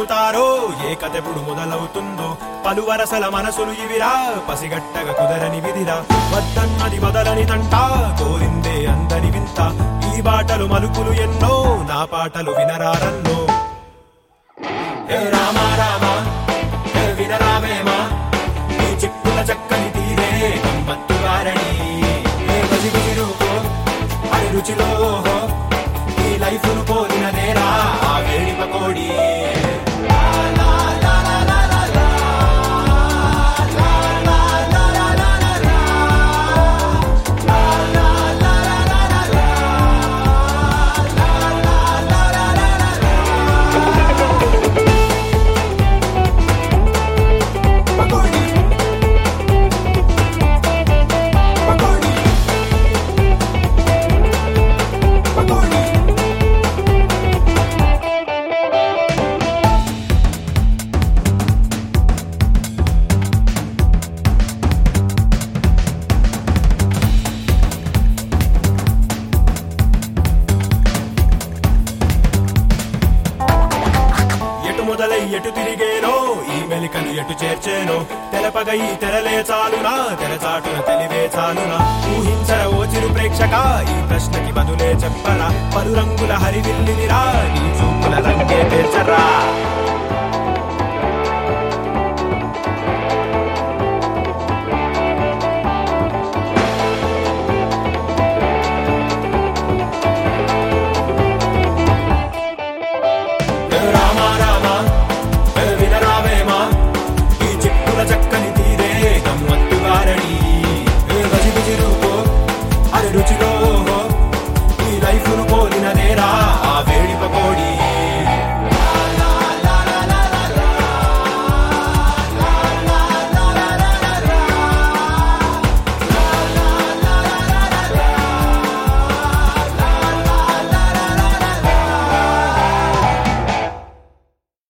చెబుతారో ఏ కథెప్పుడు మొదలవుతుందో పలు వరసల మనసులు ఇవిరా పసిగట్టగ కుదరని విధిరా వద్దన్నది వదలని తంట కోరిందే అందని వింత ఈ బాటలు మలుపులు ఎన్నో నా పాటలు వినరారన్నో ఏ రామ రామ ఏ వినరామేమా ఈ చిక్కుల చక్కని తీరే గమ్మత్తు వారణి ఏ బజిగుజి రూపో అది రుచిలో ఓహో ఈ లైఫ్ ను పోలినదేరా ఆ వేడి పకోడి పకోడి పకోడి పకోడి ఎటు మొదలై ఎటు తిరిగేనో ఈ మెలికలు ఎటు చేర్చేనో తెలపగ ఈ తెరలే చాలునా తెరచాటున తెలివే చాలునా ఊహించర ఓ చిరు ప్రేక్షక ఈ ప్రశ్నకి బదులే చెప్పరా పలు రంగుల హరివిల్లినిరా నీ చూపుల రంగే పేర్చరా రామ